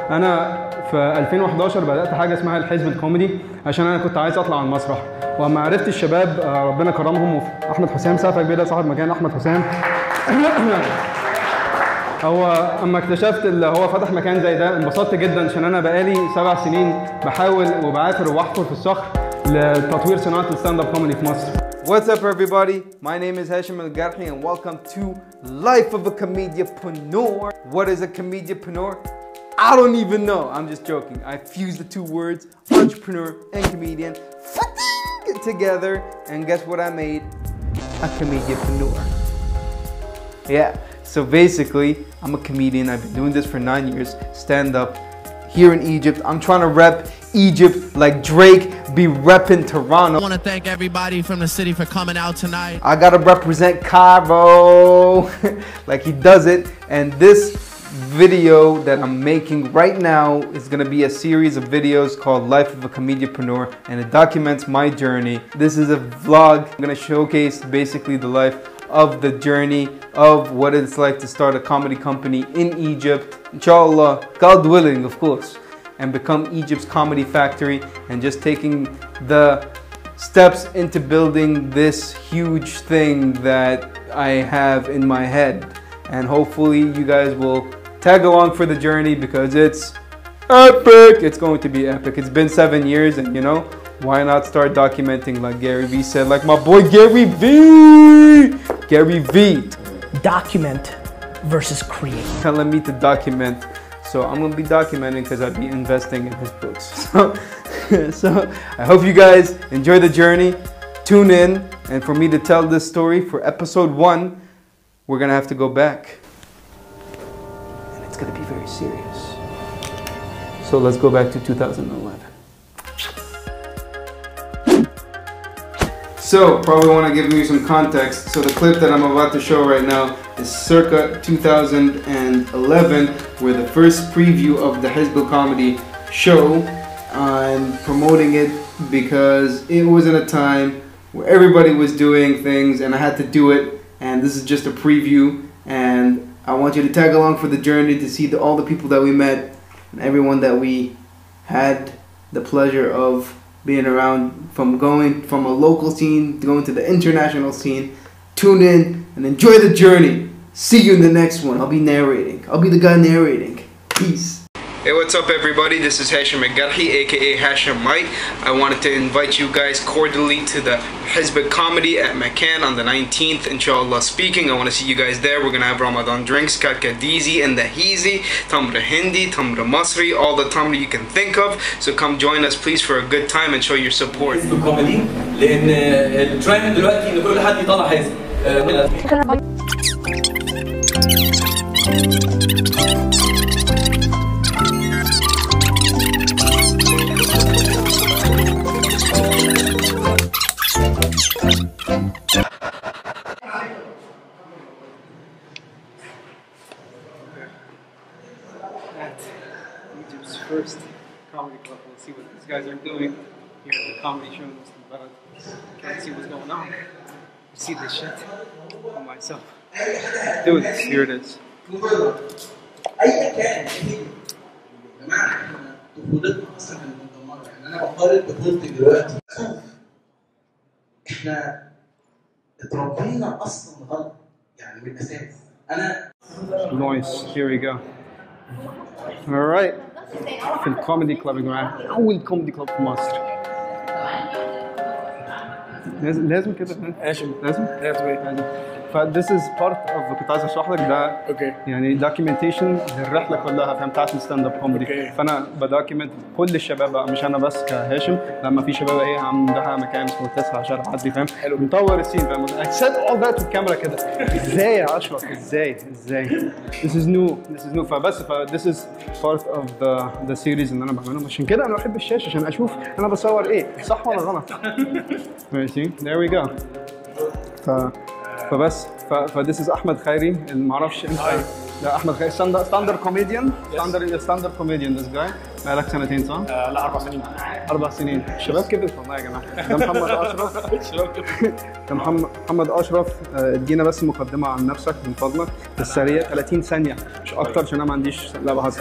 انا في 2011 بدات حاجه اسمها الحزب الكوميدي عشان انا كنت عايز اطلع على المسرح واما عرفت الشباب آه، ربنا كرمهم وف- احمد حسام سقفه كبيره صاحب مكان احمد حسام هو اما اكتشفت اللي هو فتح مكان زي ده انبسطت جدا عشان انا بقالي سبع سنين بحاول وبعافر وبحفر في الصخر لتطوير صناعه الستاند اب كوميدي في مصر What's up, everybody? My name is Hashim Al Garhi, and welcome to Life of a Comedianpreneur. What is a comedianpreneur? I don't even know. I'm just joking. I fused the two words, entrepreneur and comedian, together, and guess what I made? A comedianpreneur. Yeah. So basically, I'm a comedian. I've been doing this for nine years. Stand up here in Egypt. I'm trying to rep Egypt like Drake be repping Toronto. I want to thank everybody from the city for coming out tonight. I gotta represent Cairo like he does it. And this video that I'm making right now is gonna be a series of videos called Life of a Comedianpreneur and it documents my journey. This is a vlog. I'm gonna showcase basically the life of the journey of what it's like to start a comedy company in Egypt. Inshallah, God willing, of course and become Egypt's comedy factory and just taking the steps into building this huge thing that I have in my head. And hopefully, you guys will tag along for the journey because it's epic. It's going to be epic. It's been seven years, and you know, why not start documenting like Gary Vee said, like my boy Gary Vee? Gary Vee document versus create. telling me to document. So I'm gonna be documenting because I'd be investing in his books. So, so I hope you guys enjoy the journey. Tune in, and for me to tell this story for episode one, we're gonna have to go back, and it's gonna be very serious. So let's go back to 2011. So, probably want to give you some context. So, the clip that I'm about to show right now is circa 2011, where the first preview of the Hezbollah comedy show. I'm promoting it because it was in a time where everybody was doing things and I had to do it. And this is just a preview. And I want you to tag along for the journey to see the, all the people that we met and everyone that we had the pleasure of being around from going from a local scene to going to the international scene. Tune in and enjoy the journey. See you in the next one. I'll be narrating. I'll be the guy narrating. Peace. Hey, what's up, everybody? This is Hashim McGarhi, aka Hashim Mike. I wanted to invite you guys cordially to the Hezbollah comedy at Macan on the 19th, inshallah speaking. I want to see you guys there. We're gonna have Ramadan drinks, Kakadizi and the Hizi, Tamra Hindi, Tamra Masri, all the Tamra you can think of. So come join us, please, for a good time and show your support. حزب كوميدي لان الترند دلوقتي ان كل حد يطلع حزب آه، at Egypt's first comedy club. We'll see what these guys are doing here at the comedy show in Muslim Balad. Can't see what's going on. See this shit on myself. Do this. Here it is. اي كائن حي يا جماعه احنا طفولتنا اصلا كانت مدمره يعني انا بقارن طفولتي دلوقتي شوف احنا اتربينا اصلا غلط يعني من الاساس انا Nice. Here we go. All right. في الكوميدي كلاب يا جماعه اول كوميدي كلاب في مصر لازم لازم كده هاشم لازم لازم ايه؟ لازم ف this is part of كنت عايز اشرح لك ده اوكي يعني دوكيومنتيشن للرحله كلها فاهم بتاعت الستاند اب كوميدي أوكي. فانا بدوكيمنت كل الشباب بقى مش انا بس كهاشم لما في شباب ايه عندها مكان اسمه تسعة شارع عدلي فاهم حلو. بنطور السين فاهم I said all that بالكاميرا كده ازاي يا اشرف ازاي ازاي this is new this is new فبس ف this is part of the the series اللي انا بعملهم عشان كده انا بحب الشاشه عشان اشوف انا بصور ايه صح ولا غلط ماشي there we go ف فبس ف ف this is احمد خيري اللي ما اعرفش انت ده احمد خالد ستاندر ستاندر كوميديان ستاندر ستاندر كوميديان ذس جاي بقالك سنتين صح؟ لا اربع سنين اربع سنين الشباب كبرت والله يا جماعه ده محمد اشرف ده محمد محمد اشرف آه، ادينا بس مقدمه عن نفسك من فضلك في السريع 30 ثانيه مش اكتر عشان انا ما عنديش لا بهزر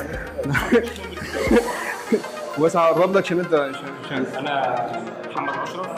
بس هقرب لك عشان انت عشان- عشان انا محمد اشرف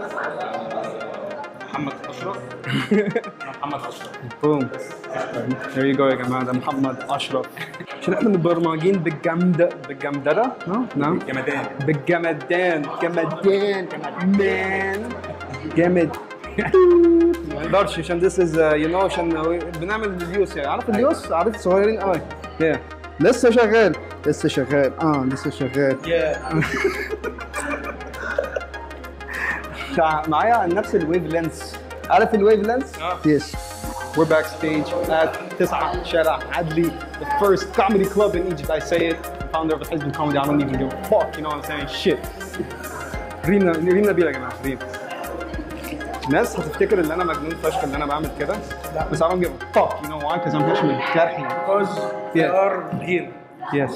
محمد اشرف انا محمد اشرف بوم there you go يا جماعه ده محمد اشرف عشان احنا متبرمجين بالجمد بالجمدره نعم نعم جمدان بالجمدان جمدان مان جامد ما نقدرش عشان this is uh, you know عشان بنعمل اليوس يعني عارف اليوس عارف صغيرين قوي yeah. لسه شغال لسه شغال اه لسه شغال تع- معايا نفس الويف لينس عارف الويف لينس؟ يس We're backstage at تسعة شارع عدلي the first comedy club in Egypt I say it founder of the Hizb comedy I don't even give a fuck you know what I'm saying shit ريم ريم نبيل يا جماعة ريم الناس هتفتكر ان انا مجنون فشخ ان انا بعمل كده بس I don't give a fuck you know why because I'm passionate جرحي because Yeah. they are here yes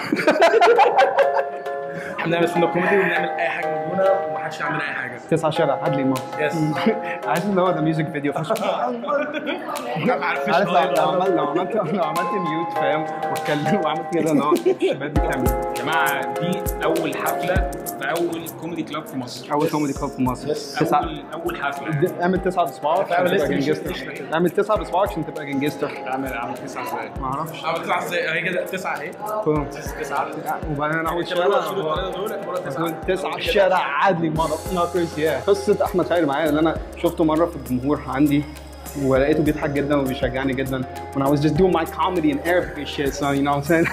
احنا بنعمل ستاند اب كوميدي وبنعمل اي حاجه مجنونه ومحدش يعمل اي حاجه تسعة شارع عدلي مصر يس عارف ان هو ده ميوزك فيديو فشخ ما عرفتش عارف لو لو عملت لو عملت لو عملت ميوت فاهم واتكلم وعملت كده ان هو الشباب بتعمل يا جماعه دي اول حفله في اول كوميدي كلاب في مصر اول كوميدي كلوب في مصر تسعة اول اول حفله د- اعمل تسعة بصباعك عشان اعمل تبقى اسم مش- جنجستر مش كده. اعمل تسعة بصباعك عشان تبقى جنجستر عامل عامل تسعه ازاي؟ ما اعرفش عامل تسعه ازاي؟ هي كده تسعه اهي فاهم. تسعه وبعدين انا اول شباب شارع دول هو- دول دول هو تسعة شارع عدلي مotherfuckers yeah قصة احمد خير معايا اللي انا شفته مرة في الجمهور عندي ولقيته بيضحك جدا وبيشجعني جدا when I was just doing my comedy in Arabic and shit so you know what I'm saying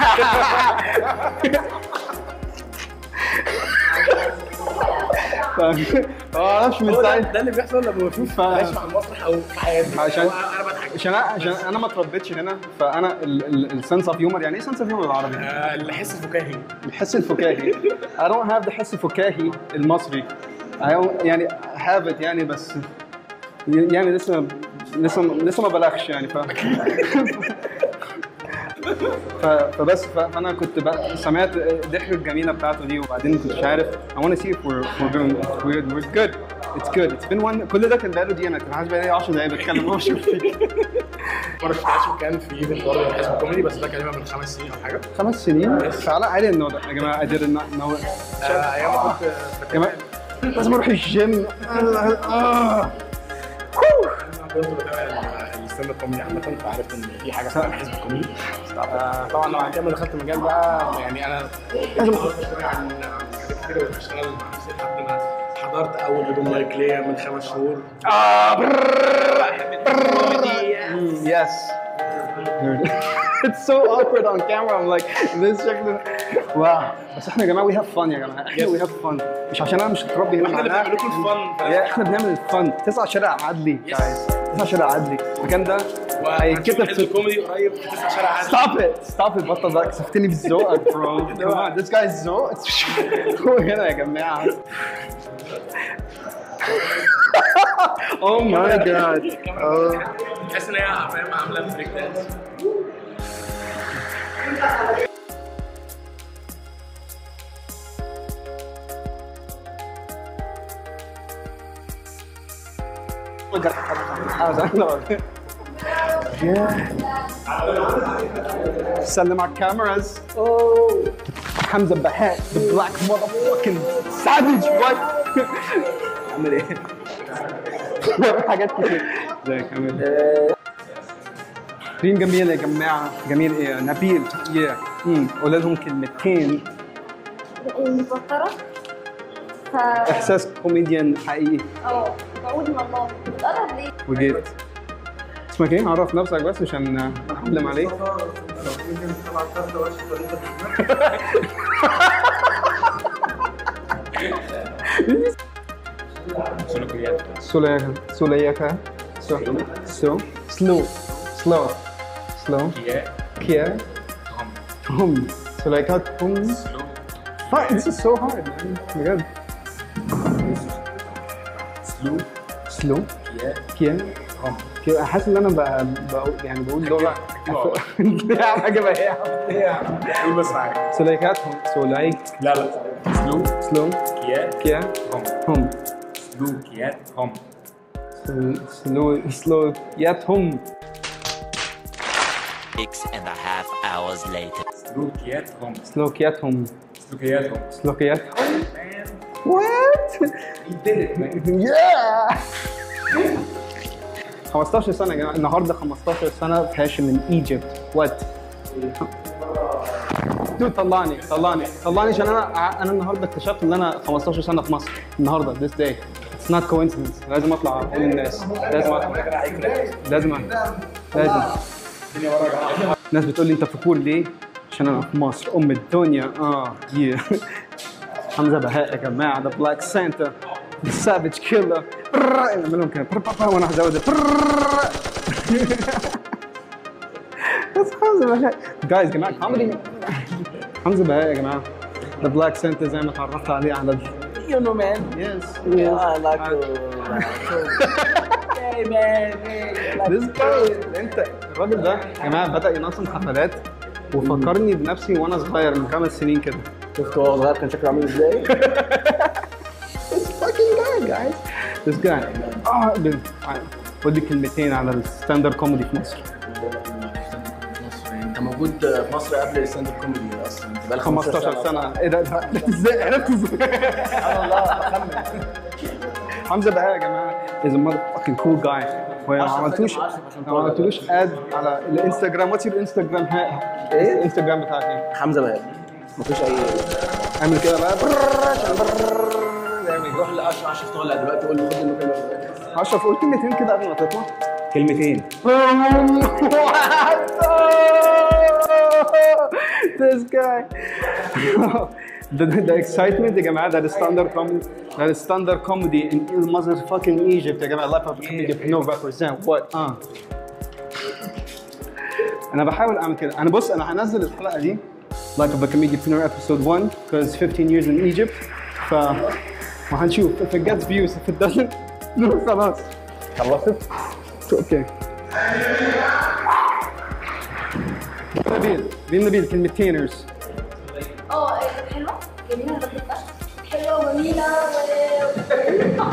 ف- ما اعرفش من هو ده, ساعتها ده اللي بيحصل لما بشوف ف- ناس على المسرح او في حياتي عشان هو انا بضحك عشان أنا عشان انا ما اتربيتش هنا فانا السنس اوف هيومر يعني ايه سنس اوف هيومر بالعربي؟ آه، الحس الفكاهي الحس الفكاهي I don't have the حس الفكاهي المصري I don't- يعني have it يعني بس يعني لسه لسه لسه ما بلغش يعني ف ف- فبس ف- فانا كنت بقى سمعت الضحكه الجميله بتاعته دي وبعدين كنت مش عارف I want to see if we're we're doing we're, we're good it's good it's been one كل ده كان بقاله دي انا كان عايز بقالي 10 دقايق بتكلم واشوف فيك مره شفتهاش كان في ايفنت برضه حزب كوميدي بس ده كان من خمس سنين او حاجه خمس سنين فعلا عادي انه يا جماعه I didn't know آه، ايام ما كنت في كمان لازم اروح الجيم آه. كنت بتابع الستاند اب كوميدي عامة فعرفت ان في حاجة اسمها حزب كوميدي آه، طبعا لو هنكمل دخلت المجال بقى يعني انا لازم اخد شوية عن عن حاجات كتير بشتغل مع نفسي لحد ما حضرت اول اوبن مايك ليا من خمس شهور Mm, yes. it's so awkward on camera. I'm like, this شكله واو بس احنا يا جماعه we have fun يا جماعه احنا we have fun مش عشان انا مش متربي هنا احنا اللي معناها- بنعمل لكم الفن يا احنا بنعمل الفن تسعة شارع عدلي guys تسعة شارع عدلي المكان ده هيتكتب حزب في كوميدي قريب في تسع شارع عادي Stop it! Stop it! بطل بقى كسفتني بذوقك bro. Come on, this guy's ذوق. هو هنا يا جماعة. oh my god. Oh. تحس ان هي فاهم عامله بريك دانس سلم على الكاميراز حمزة بهاء the black motherfucking savage what عامل ايه؟ حاجات كتير ازيك عامل ايه؟ ريم جميل يا جماعة جميل ايه نبيل يا امم قول لهم كلمتين متوترة ف احساس كوميديان حقيقي اه بقول من الله بتقرب ليه؟ وجيت اسمك ايه؟ عرف نفسك بس عشان اعلم عليك سليكا سليكا سو سو سلو سلو سلو كيا هم سليكا هم Fuck, this is so hard, man. بجد. سلو سلو كيا هم كيا حاسس ان انا بقى بقول يعني بقول لغه يا عم اجيبها ايه يا عم قول بس معايا سليكاتهم سليك لا لا سلو سلوم كيات كيا هم هم سلوكيات هم سلو سلو ياتهم Six and a half hours later. سلوكيات هم سلوكياتهم سلوكياتهم سلوكياتهم وات يا 15 سنة يا جماعة النهاردة 15 سنة في هاشم من ايجيبت وات دود طلعني طلعني طلعني عشان انا انا النهارده اكتشفت ان انا 15 سنة في مصر النهارده this day it's not coincidence لازم اطلع اقول للناس لازم اطلع لازم لازم الناس بتقول لي انت فخور ليه؟ عشان انا في مصر ام الدنيا اه yeah. حمزه بهاء يا جماعه ذا بلاك سانتا ذا سافيج كيلر نعمل لهم كده برر برر وانا هزود برر. بس حمزه بهاء جايز يا جماعه كوميدي حمزه بهاء يا جماعه ذا بلاك سانتا زي ما اتعرفت عليه على ال- You know, man. Yes. Yeah, I like I- to. hey, man. Hey, This guy انت الراجل ده يا جماعه بدا ينظم حفلات وفكرني بنفسي وانا صغير من خمس سنين كده شفت هو صغير كان شكله عامل ازاي؟ This fucking guy guys This guy اه بن- قول لي كلمتين على الستاندرد كوميدي في مصر انت موجود في مصر قبل الستاند اب كوميدي اصلا انت بقالك 15 سنه ايه ده ده- ازاي عرفت ازاي حمزه بهاء يا جماعه is a motherfucking cool guy وما عملتوش ما عملتوش اد على الانستجرام واتس يور انستجرام ايه الانستجرام بتاعك ايه حمزه بقى مفيش اي اعمل كده بقى برر عشان برر روح لاشرف اشرف طالع دلوقتي قول له خد المكالمه دلوقتي اشرف قول كلمتين كده قبل ما تطلع كلمتين this guy the, the excitement يا جماعه that is standard comedy that is standard comedy in motherfucking Egypt يا جماعه life of comedy no represent what اه انا بحاول اعمل كده انا بص انا هنزل الحلقه دي Life of a Comedian episode 1 because 15 years in Egypt ف وهنشوف if it gets views if it doesn't no خلاص خلصت؟ اوكي نبيل نبيل نبيل كلمتينرز اه كانت حلوه جميله انا بحبها حلوه وجميله و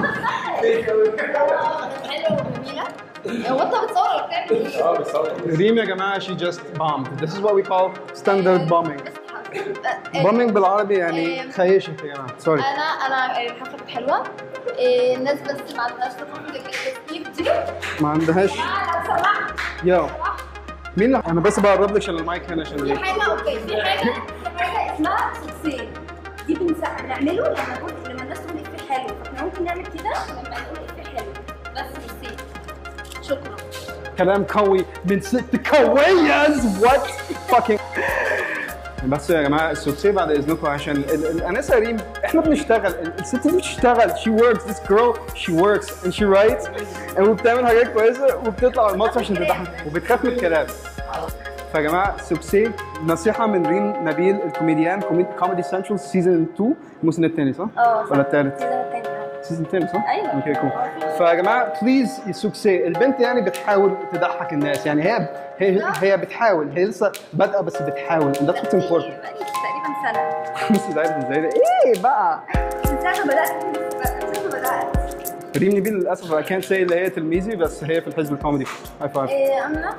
حلوه وجميله هو انت بتصور ولا بتعمل ايه؟ اه بس ريم يا جماعه she just bombed this is what we call standard bombing bombing بالعربي يعني خيشت يا جماعه سوري انا انا الحفله كانت حلوه إيه، الناس بس ما عندهاش ثقافه التسليم دي ما عندهاش لو سمحت يو مين اللي انا بس بقرب لك عشان المايك هنا عشان في ليه حاجه اوكي في حاجه في حاجه اسمها سكسين دي بنسا- بنعمله لما نقول لما الناس تقول افيه حلو فاحنا ممكن نعمل كده لما نقول افيه حلو بس سكسين شكرا كلام قوي من ست كويز وات fucking بس يا جماعه السوتسي بعد اذنكم عشان ال- ال- انسه ريم احنا بنشتغل ال- الست دي بتشتغل she works this girl she works and she writes and وبتعمل حاجات كويسه وبتطلع على الماتش عشان تضحك وبتخاف من الكلام فيا جماعه سوكسي نصيحه من ريم نبيل الكوميديان كوميدي سنترال سيزون 2 الموسم الثاني صح؟ اه ولا الثالث؟ السيزون التاني سيزون الثاني صح؟ أيوة. اوكي كول فيا جماعه بليز سوكسي البنت يعني بتحاول تضحك الناس يعني هي هي هي بتحاول هي لسه بادئه بس بتحاول and that's what's important بقالي تقريبا سنه بس زي ازاي ده ايه بقى من ساعه ما بدات من ساعه ما بدات ريم نبيل للاسف I can't say اللي هي تلميذي بس هي في الحزب الكوميدي هاي فايف إيه، انا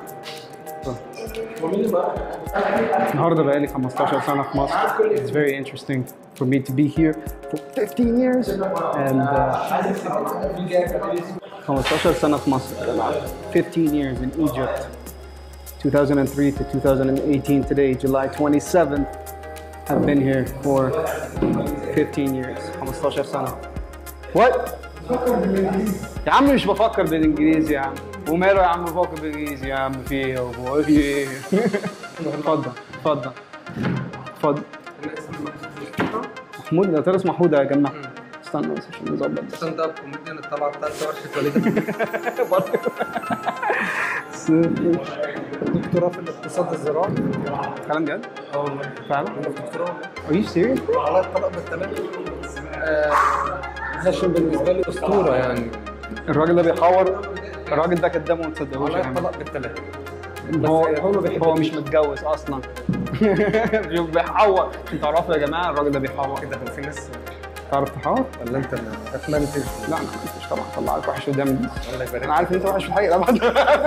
النهارده بقالي 15 سنه في مصر it's very interesting for me to be here for 15 years and uh, 15 سنه في مصر 15 years in Egypt 2003 to 2018 today July 27th I've been here for 15 years 15 سنه what يا عم مش بفكر بالانجليزي يا عم وماله يا عم بفكر بالانجليزي يا عم في ايه يا أبو؟ في ايه اتفضل اتفضل اتفضل محمود لا ترى اسمه حوده يا جماعه استنى بس عشان نظبط بس ستاند اب كوميديان الطلعه الثالثه ورشه وليد بس- دكتوراه في الاقتصاد الزراعي كلام جد؟ اه والله فعلا؟ دكتوراه Are you serious؟ على الطلاق بالثلاث عشان بالنسبه لي اسطوره يعني الراجل ده بيحور الراجل ده كداب وما تصدقوش على يا جماعه الطلاق بالثلاث هو هو ما بيحبنيش. هو مش متجوز اصلا بيحور انت تعرفوا يا جماعه الراجل ده بيحور كده هو في ناس تعرف تحور؟ ولا انت ما اتمنتش لا ما عملتش طبعا طلعك وحش قدام الناس الله يبارك انا عارف ان انت وحش في الحقيقه طبعا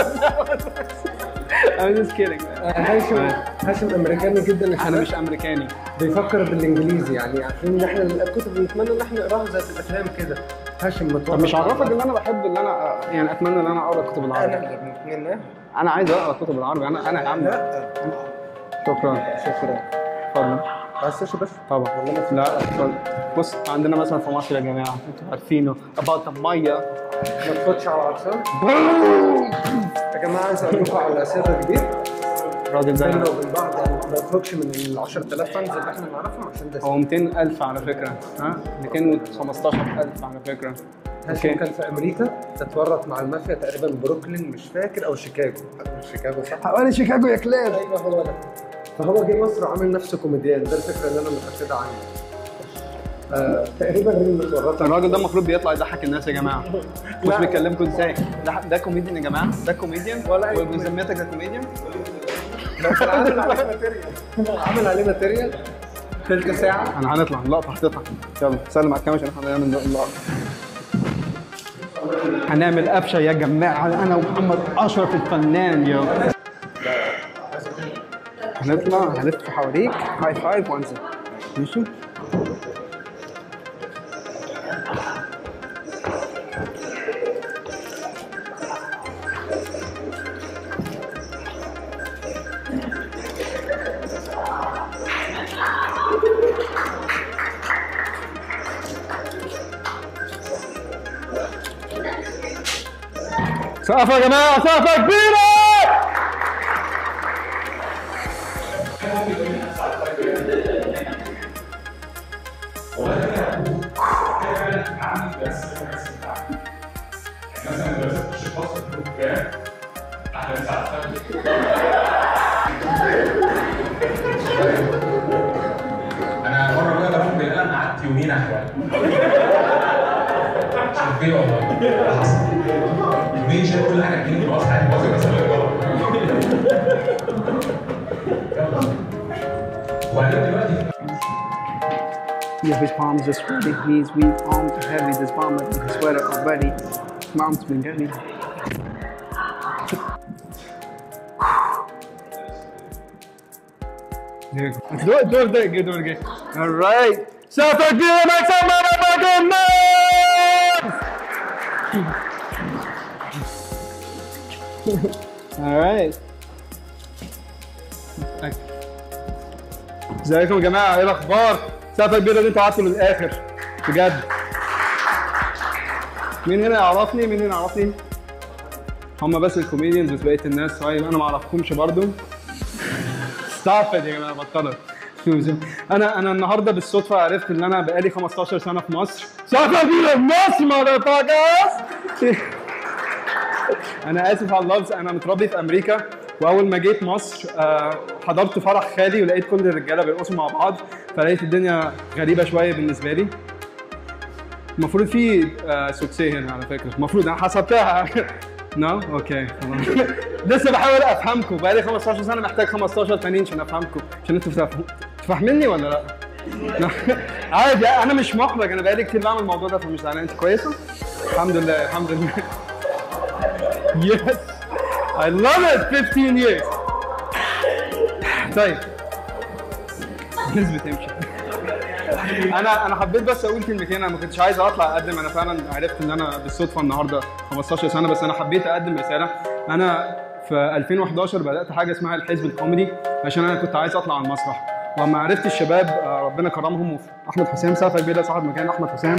I'm just kidding هاشم هاشم امريكاني جدا انا مش امريكاني بيفكر بالانجليزي يعني عارفين ان احنا الكتب بنتمنى ان احنا نقراها زي في الافلام كده هاشم طب متوقع مش عرفك ان انا بحب ان انا يعني اتمنى ان انا اقرا كتب انا العربي اللي بنتمناه انا عايز اقرا كتب العربي انا انا يا عم لا شكرا شكرا اتفضل بس يا باشا طبعا والله ما لا اتفضل بص عندنا مثلا في مصر يا جماعه انتوا عارفينه about الميه ما تفوتش على العطشان يا جماعه عايز اقول لكم على سر كبير الراجل بيننا ده وبين بعض يعني ما يخرجش من ال 10000 فانز اللي احنا نعرفهم عشان ده هو 200000 على فكره ها 215000 على فكره هاشم اوكي كان في امريكا تتورط مع المافيا تقريبا بروكلين مش فاكر او شيكاغو مش شيكاغو صح؟ حوالي شيكاغو يا كلاب ايوه هو ده فهو جه مصر وعامل نفسه كوميديان ده الفكره اللي انا متاكد عنها آه تقريبا مين متورطه الراجل ده المفروض بيطلع يضحك الناس يا جماعه بص بيكلمكم ازاي ده ده كوميديان يا جماعه ده كوميديان ولا أي وبذمتك ده كوميديان عامل عليه ماتيريال عامل عليه ماتيريال تلت ساعه انا هنطلع اللقطه هتطلع يلا سلم على الكاميرا عشان احنا هنعمل اللقطه هنعمل قفشه يا جماعه انا ومحمد اشرف الفنان يو هنطلع هلف حواليك هاي فايف وانزل ماشي سقفة يا جماعة سقفة كبيرة انا مره بقى بروح بالقلم قعدت يومين احول شوف ايه والله ده حصل يومين شايف كل حاجه تجيلي في حياتي باظت بس وبعدين دلوقتي Yeah, his palms are sweaty. He's weak, arms are heavy. This bomb with his sweater already. His mom's been getting. There you go. Let's do it, do it again, do it again. All right. South Korea, make some motherfucking noise! All right. ازيكم يا جماعه ايه الاخبار؟ سقفه كبيره اللي انتوا قعدتوا للاخر بجد مين هنا يعرفني؟ مين هنا يعرفني؟ هم بس الكوميديانز بس بقيه الناس طيب انا ما اعرفكمش برضو ستوب يا جماعه بطلت انا انا النهارده بالصدفه عرفت ان انا بقالي 15 سنه في مصر سقفه كبيره في مصر مotherfuckers انا اسف على اللفظ انا متربي في امريكا واول ما جيت مصر آه، حضرت فرح خالي ولقيت كل الرجاله بيرقصوا مع بعض فلقيت الدنيا غريبه شويه بالنسبه لي المفروض في آه، سوتسي هنا على فكره المفروض انا حسبتها نو اوكي خلاص لسه بحاول افهمكم بقالي 15 سنه محتاج 15 تانيين عشان افهمكم عشان انتوا تفهموا تفهمني ولا لا؟ لا. عادي انا مش محرج انا بقالي كتير بعمل الموضوع ده فمش زعلان انت كويسه؟ الحمد لله الحمد لله Yes I love it 15 years طيب الناس بتمشي انا انا حبيت بس اقول كلمتين انا ما كنتش عايز اطلع اقدم انا فعلا عرفت ان انا بالصدفه النهارده 15 سنه بس انا حبيت اقدم رساله انا في 2011 بدات حاجه اسمها الحزب الكوميدي عشان انا كنت عايز اطلع على المسرح ولما عرفت الشباب آه، ربنا كرمهم وفي احمد حسام سقفه كبيره صاحب مكان احمد حسام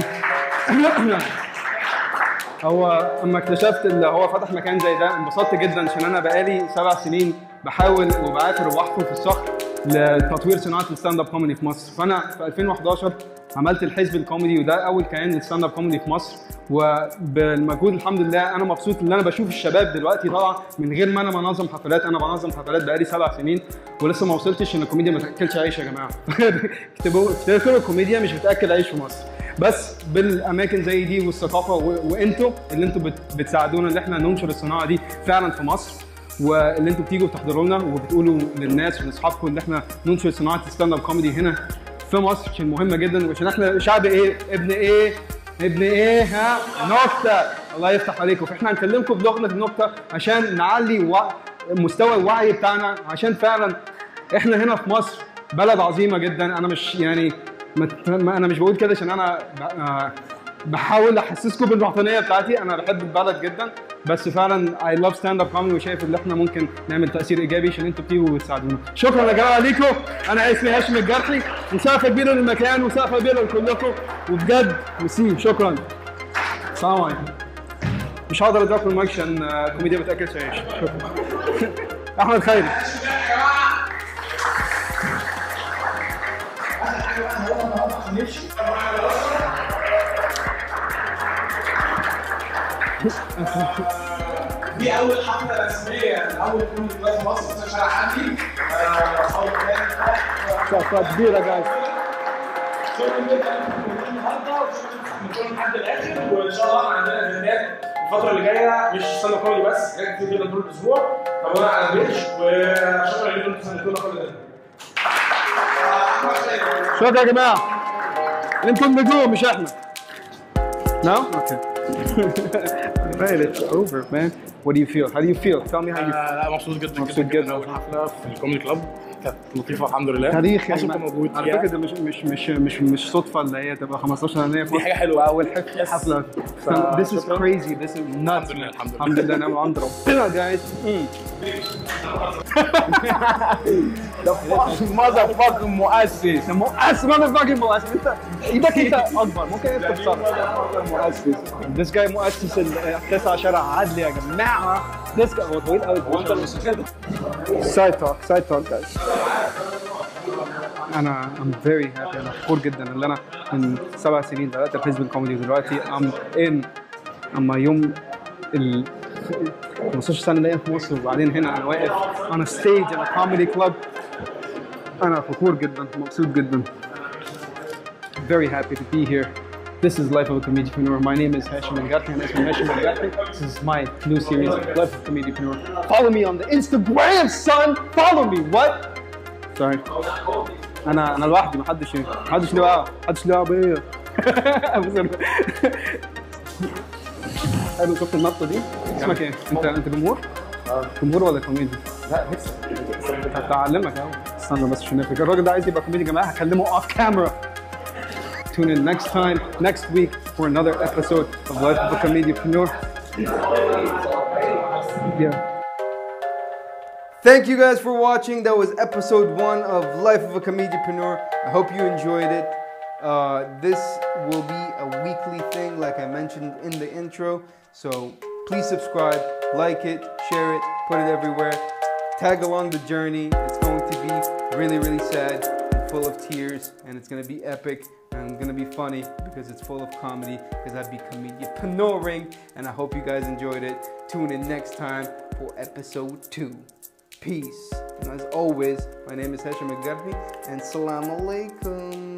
هو اما اكتشفت اللي هو فتح مكان زي ده انبسطت جدا عشان انا بقالي سبع سنين بحاول وبعافر وبحفر في الصخر لتطوير صناعه الستاند اب كوميدي في مصر فانا في 2011 عملت الحزب الكوميدي وده اول كيان للستاند اب كوميدي في مصر وبالمجهود الحمد لله انا مبسوط ان انا بشوف الشباب دلوقتي طالعه من غير ما انا بنظم حفلات انا بنظم حفلات بقالي سبع سنين ولسه ما وصلتش ان الكوميديا ما تاكلش عيش يا جماعه اكتبوا افتكروا الكوميديا مش بتاكل عيش في مصر بس بالاماكن زي دي والثقافه و... وانتوا اللي انتوا بت... بتساعدونا ان احنا ننشر الصناعه دي فعلا في مصر واللي انتوا بتيجوا تحضروا لنا وبتقولوا للناس ولاصحابكم ان احنا ننشر صناعه الستاند اب كوميدي هنا في مصر عشان مهمه جدا وعشان احنا شعب ايه ابن ايه ابن ايه ها نكته الله يفتح عليكم فاحنا هنكلمكم بلغه النكته عشان نعلي وع... مستوى الوعي بتاعنا عشان فعلا احنا هنا في مصر بلد عظيمه جدا انا مش يعني ما ت- ما انا مش بقول كده عشان انا ب- آه، بحاول احسسكم بالوطنيه بتاعتي انا بحب البلد جدا بس فعلا اي لاف ستاند اب كوميدي وشايف ان احنا ممكن نعمل تاثير ايجابي عشان انتوا بتيجوا وتساعدونا شكرا يا جماعه ليكم انا اسمي هاشم الجرحي مسافه كبيره للمكان وسقفه كبيره لكلكم وبجد ميرسي شكرا السلام عليكم مش هقدر اديكم المايك عشان آه، كوميديا ما تاكلش عيش شكرا احمد خيري دي اول حفله رسميه لاول كوميدي كلاس في مصر في شارع حمدي آه، أول كان- سقفه كبيره جايز شكرا جدا لكم النهارده وشكرا لكم لحد الاخر وان شاء الله عندنا ايفنتات الفتره اللي جايه مش ستاند اب كوميدي بس حاجات كتير جدا طول الاسبوع تابعونا على البيج وشكرا لكم انتم ساندتونا كل ده آه، أحمد خالد. شكرا يا جماعه انتوا النجوم مش احنا No? Okay. right, it's over, man. What do you feel? How do you feel? Tell me how you آه، لا مبسوط جدا مبسوط جدا. اول حفله في الكوميدي كلاب كانت لطيفه الحمد لله تاريخ يا عشان جماعه كنت موجود على فيها. فكره ده مش مش مش مش مش صدفه اللي هي تبقى 15 سنه دي حاجة حلوة. اول حفله حفله This is شكراً. crazy this is nuts الحمد لله الحمد لله الحمد لله نعم عند ربنا guys ده ماذر فاكر مؤسس مؤسس ماذر فاكر مؤسس انت ايدك انت اكبر ممكن انت تصرف مؤسس This guy مؤسس ال- تسع شارع عدل يا جماعه This guy هو طويل قوي هو انت اللي كده سايد توك سايد توك جايز انا I'm very happy انا فخور جدا ان انا من سبع سنين بدات الحزب الكوميدي ودلوقتي I'm in اما يوم ال 15 سنه ليا في مصر وبعدين هنا انا واقف on a stage in a comedy club انا فخور جدا مبسوط جدا very happy to be here This is Life of a Comedianpreneur. My name is Hashim Al-Ghafi and اسمي هاشم Al-Ghafi. This is my new series, Life of a Comedianpreneur. Follow me on the Instagram, son! Follow me! What? Sorry. انا انا لوحدي محدش محدش له دعوه محدش له دعوه بيا حلو شفت النطه دي اسمك ايه؟ انت انت جمهور؟ جمهور ولا كوميدي؟ لا لسه هتعلمك اهو استنى بس عشان نفرق الراجل ده عايز يبقى كوميدي يا جماعه هكلمه اوف كاميرا Tune in next time, next week for another episode of Life of a Comedianpreneur. Yeah. Thank you guys for watching. That was episode one of Life of a Comedianpreneur. I hope you enjoyed it. Uh, this will be a weekly thing, like I mentioned in the intro. So please subscribe, like it, share it, put it everywhere. Tag along the journey. It's going to be really, really sad and full of tears, and it's going to be epic and going to be funny because it's full of comedy. Because I'd be comedianpreneuring, and I hope you guys enjoyed it. Tune in next time for episode two. Peace. And as always, my name is Hesham Agarbi, and salam alaikum.